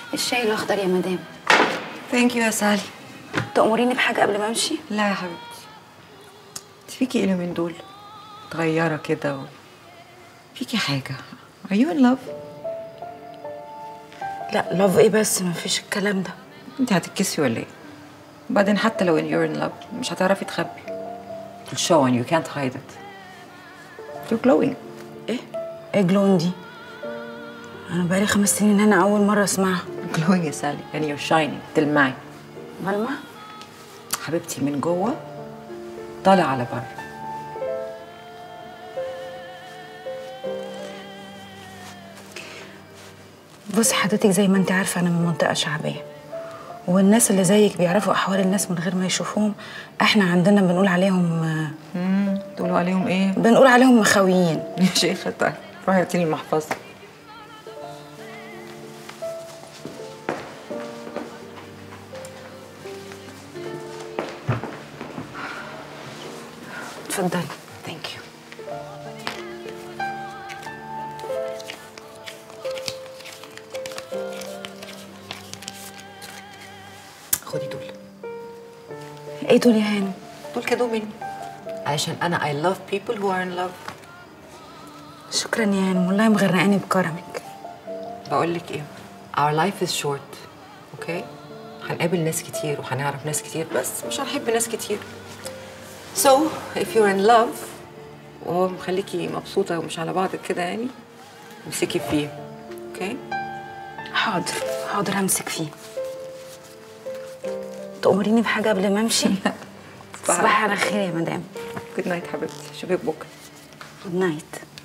الشاي الاخضر يا مدام ثانك يو يا سالي تأمريني بحاجه قبل ما امشي لا يا حبيبتي انت فيكي ايه من دول متغيرة كده و... فيكي حاجة Are you in love؟ لا لاف ايه بس ما فيش الكلام ده انت هتتكسي ولا ايه؟ وبعدين حتى لو in you're in love مش هتعرفي تخبي It'll show and you can't hide it You're glowing ايه ايه جلون دي انا بقالي خمس سنين هنا اول مره اسمعها glowing يا سالي يعني you're shining تلمعي ملمع حبيبتي من جوه طالع على بره بصي حضرتك زي ما انت عارفه انا من منطقه شعبيه والناس اللي زيك بيعرفوا احوال الناس من غير ما يشوفوهم احنا عندنا بنقول عليهم آه، امم تقولوا عليهم ايه؟ بنقول عليهم مخاويين يا شيخة طيب روحي هاتي لي المحفظة اتفضلي ثانك يو خدي دول ايه دول يا هانم دول كادو مني علشان انا I love people who are in love شكرا يا هانم والله مغرقاني بكرمك بقول لك ايه our life is short اوكي هنقابل ناس كتير وهنعرف ناس كتير بس مش هنحب ناس كتير so if you're in love وهو مخليكي مبسوطة ومش على بعضك كده يعني امسكي فيه اوكي حاضر حاضر همسك فيه تأمريني بحاجه قبل ما امشي صباح على خير يا مدام جود نايت حبيبتي اشوفك بكره جود نايت